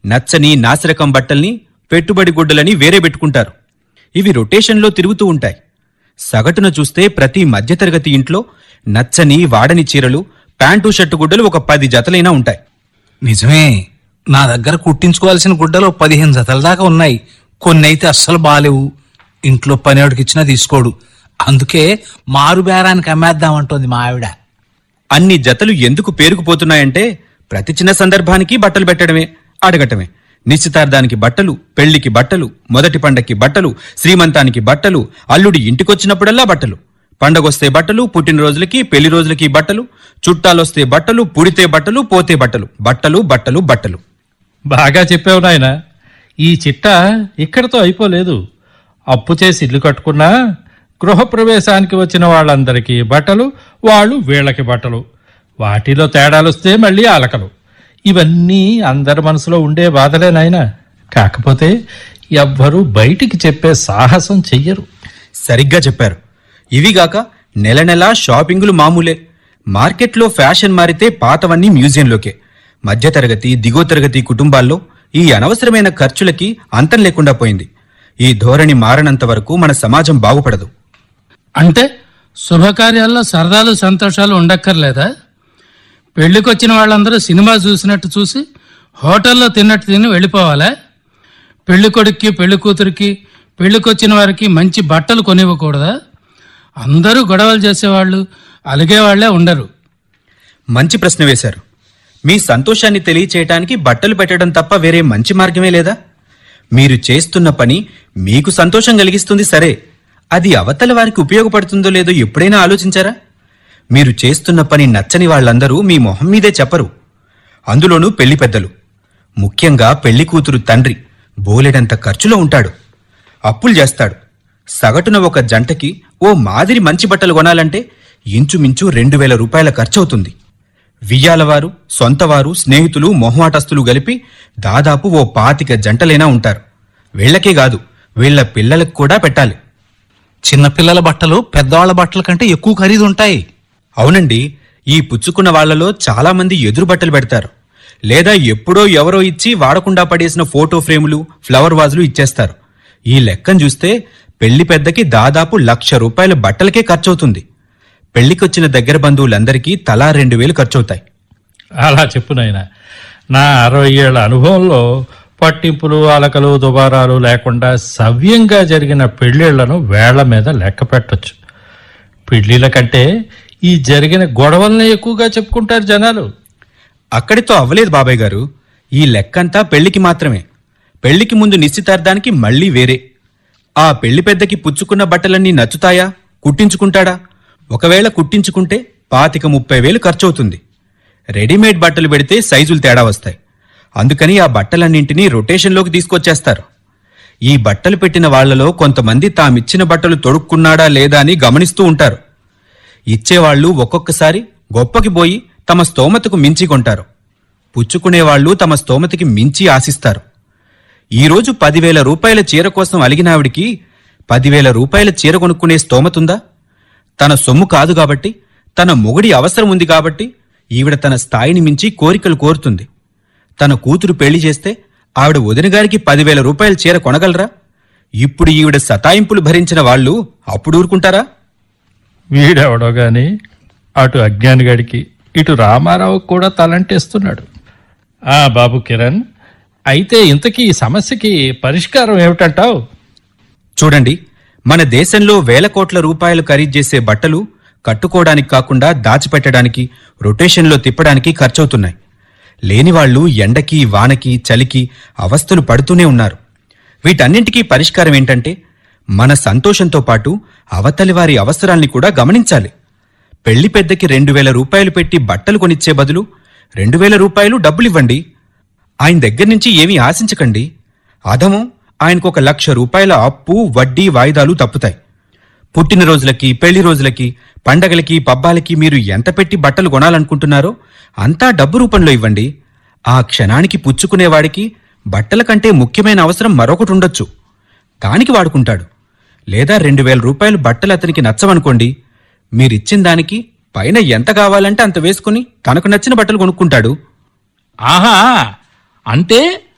నచ్చని నాసిరకం బట్టల్ని పెట్టుబడి గుడ్డలని వేరే పెట్టుకుంటారు ఇవి రొటేషన్లో తిరుగుతూ ఉంటాయి సగటున చూస్తే ప్రతి మధ్యతరగతి ఇంట్లో నచ్చని వాడని చీరలు ప్యాంటు షర్టు గుడ్డలు ఒక పది జతలైనా ఉంటాయి నిజమే నా దగ్గర కుట్టించుకోవాల్సిన గుడ్డలు పదిహేను జతల దాకా ఉన్నాయి కొన్ని అయితే అస్సలు బాలేవు ఇంట్లో పనివాడికి ఇచ్చినా తీసుకోడు అందుకే మారు బేరానికి అమ్మేద్దామంటోంది మా ఆవిడ అన్ని జతలు ఎందుకు పేరుకుపోతున్నాయంటే ప్రతి చిన్న సందర్భానికి బట్టలు పెట్టడమే అడగటమే నిశ్చితార్థానికి బట్టలు పెళ్లికి బట్టలు మొదటి పండక్కి బట్టలు శ్రీమంతానికి బట్టలు అల్లుడి ఇంటికొచ్చినప్పుడల్లా బట్టలు పండగొస్తే బట్టలు పుట్టినరోజులకి పెళ్లి రోజులకి బట్టలు చుట్టాలొస్తే బట్టలు పుడితే బట్టలు పోతే బట్టలు బట్టలు బట్టలు బట్టలు బాగా చెప్పావు నాయన ఈ చిట్ట ఇక్కడతో అయిపోలేదు అప్పు చేసి ఇల్లు కట్టుకున్నా గృహప్రవేశానికి వచ్చిన వాళ్ళందరికీ బట్టలు వాళ్ళు వీళ్ళకి బట్టలు వాటిలో తేడాలొస్తే మళ్ళీ అలకలు ఇవన్నీ అందరి మనసులో ఉండే బాధలే నాయనా కాకపోతే ఎవ్వరూ బయటికి చెప్పే సాహసం చెయ్యరు సరిగ్గా చెప్పారు ఇవిగాక నెల నెలా షాపింగులు మామూలే మార్కెట్లో ఫ్యాషన్ మారితే పాతవన్నీ మ్యూజియంలోకే మధ్యతరగతి దిగువ తరగతి కుటుంబాల్లో ఈ అనవసరమైన ఖర్చులకి అంతం లేకుండా పోయింది ఈ ధోరణి మారనంత వరకు మన సమాజం బాగుపడదు అంటే శుభకార్యాల్లో సరదాలు సంతోషాలు ఉండక్కర్లేదా పెళ్లికొచ్చిన వాళ్ళందరూ సినిమా చూసినట్టు చూసి హోటల్లో తిన్నట్టు తిని వెళ్ళిపోవాలా పెళ్లి కొడుక్కి పెళ్లి కూతురికి పెళ్లికొచ్చిన వారికి మంచి బట్టలు కొనివ్వకూడదా అందరూ గొడవలు చేసేవాళ్ళు అలిగేవాళ్లే ఉండరు మంచి ప్రశ్న వేశారు మీ సంతోషాన్ని తెలియచేయటానికి బట్టలు పెట్టడం తప్ప వేరే మంచి మార్గమే లేదా మీరు చేస్తున్న పని మీకు సంతోషం కలిగిస్తుంది సరే అది అవతల వారికి ఉపయోగపడుతుందో లేదో ఎప్పుడైనా ఆలోచించారా మీరు చేస్తున్న పని నచ్చని వాళ్ళందరూ మీ మొహం మీదే చెప్పరు అందులోనూ పెళ్లి పెద్దలు ముఖ్యంగా పెళ్లి కూతురు తండ్రి బోలెడంత ఖర్చులో ఉంటాడు అప్పులు చేస్తాడు సగటున ఒక జంటకి ఓ మాదిరి మంచి బట్టలు కొనాలంటే ఇంచుమించు రెండు వేల రూపాయల ఖర్చవుతుంది వియ్యాలవారు సొంతవారు స్నేహితులు మొహమాటస్తులు కలిపి దాదాపు ఓ పాతిక జంటలైనా ఉంటారు వీళ్లకే కాదు వీళ్ల పిల్లలకు కూడా పెట్టాలి చిన్నపిల్లల బట్టలు పెద్దవాళ్ల బట్టల కంటే ఎక్కువ ఖరీదు ఉంటాయి అవునండి ఈ పుచ్చుకున్న వాళ్ళలో చాలా మంది ఎదురు బట్టలు పెడతారు లేదా ఎప్పుడో ఎవరో ఇచ్చి వాడకుండా పడేసిన ఫోటో ఫ్రేములు ఫ్లవర్ వాజులు ఇచ్చేస్తారు ఈ లెక్కను చూస్తే పెళ్లి పెద్దకి దాదాపు లక్ష రూపాయల బట్టలకే ఖర్చవుతుంది పెళ్లికొచ్చిన దగ్గర బంధువులందరికీ తలా రెండు వేలు ఖర్చవుతాయి అలా చెప్పు నాయన నా అరవై ఏళ్ల అనుభవంలో పట్టింపులు అలకలు దుబారాలు లేకుండా సవ్యంగా జరిగిన పెళ్లిళ్లను వేళ్ల మీద లెక్క పెట్టొచ్చు పెళ్లిళ్ళ కంటే ఈ జరిగిన గొడవల్ని ఎక్కువగా చెప్పుకుంటారు జనాలు అక్కడితో అవ్వలేదు బాబాయ్ గారు ఈ లెక్కంతా పెళ్లికి మాత్రమే పెళ్లికి ముందు నిశ్చితార్థానికి మళ్ళీ వేరే ఆ పెళ్లి పెద్దకి పుచ్చుకున్న బట్టలన్నీ నచ్చుతాయా కుట్టించుకుంటాడా ఒకవేళ కుట్టించుకుంటే పాతిక ముప్పై వేలు ఖర్చవుతుంది రెడీమేడ్ బట్టలు పెడితే సైజులు తేడా వస్తాయి అందుకని ఆ బట్టలన్నింటినీ రొటేషన్లోకి తీసుకొచ్చేస్తారు ఈ బట్టలు పెట్టిన వాళ్ళలో కొంతమంది తామిచ్చిన బట్టలు తొడుక్కున్నాడా లేదా అని గమనిస్తూ ఉంటారు ఇచ్చేవాళ్లు ఒక్కొక్కసారి గొప్పకి పోయి తమ స్తోమతకు మించి కొంటారు పుచ్చుకునేవాళ్లు తమ స్తోమతకి మించి ఆశిస్తారు ఈరోజు పదివేల రూపాయల చీర కోసం అలిగినావిడికి పదివేల రూపాయల చీర కొనుక్కునే స్తోమతుందా తన సొమ్ము కాదు కాబట్టి తన మొగుడి అవసరం ఉంది కాబట్టి ఈవిడ తన స్థాయిని మించి కోరికలు కోరుతుంది తన కూతురు పెళ్లి చేస్తే ఆవిడ వదిన గారికి పదివేల రూపాయల చీర కొనగలరా ఇప్పుడు ఈవిడ సతాయింపులు భరించిన వాళ్ళు అప్పుడు ఊరుకుంటారా వీడెవడో గాని అటు అజ్ఞానిగాడికి ఇటు రామారావు కూడా తలంటేస్తున్నాడు ఆ బాబు కిరణ్ అయితే ఇంతకీ ఈ సమస్యకి పరిష్కారం ఏమిటంటావు చూడండి మన దేశంలో వేల కోట్ల రూపాయలు ఖరీదు చేసే బట్టలు కట్టుకోవడానికి కాకుండా దాచిపెట్టడానికి రొటేషన్లో తిప్పడానికి ఖర్చవుతున్నాయి లేనివాళ్లు ఎండకి వానకి చలికి అవస్థలు పడుతూనే ఉన్నారు వీటన్నింటికీ పరిష్కారం ఏంటంటే మన సంతోషంతో పాటు అవతలి వారి అవసరాల్ని కూడా గమనించాలి పెళ్లి పెద్దకి రెండు వేల రూపాయలు పెట్టి బట్టలు కొనిచ్చే బదులు రెండు వేల రూపాయలు డబ్బులివ్వండి ఆయన దగ్గర నుంచి ఏమీ ఆశించకండి అదము ఆయనకు ఒక లక్ష రూపాయల అప్పు వడ్డీ వాయిదాలు తప్పుతాయి పుట్టినరోజులకి పెళ్లి రోజులకి పండగలకి పబ్బాలకి మీరు ఎంత పెట్టి బట్టలు కొనాలనుకుంటున్నారో అంతా డబ్బు రూపంలో ఇవ్వండి ఆ క్షణానికి పుచ్చుకునేవాడికి బట్టల కంటే ముఖ్యమైన అవసరం మరొకటి ఉండొచ్చు దానికి వాడుకుంటాడు లేదా రెండు వేల రూపాయలు బట్టలు అతనికి నచ్చవనుకోండి మీరిచ్చిన దానికి పైన ఎంత కావాలంటే అంత వేసుకుని తనకు నచ్చిన బట్టలు కొనుక్కుంటాడు ఆహా అంటే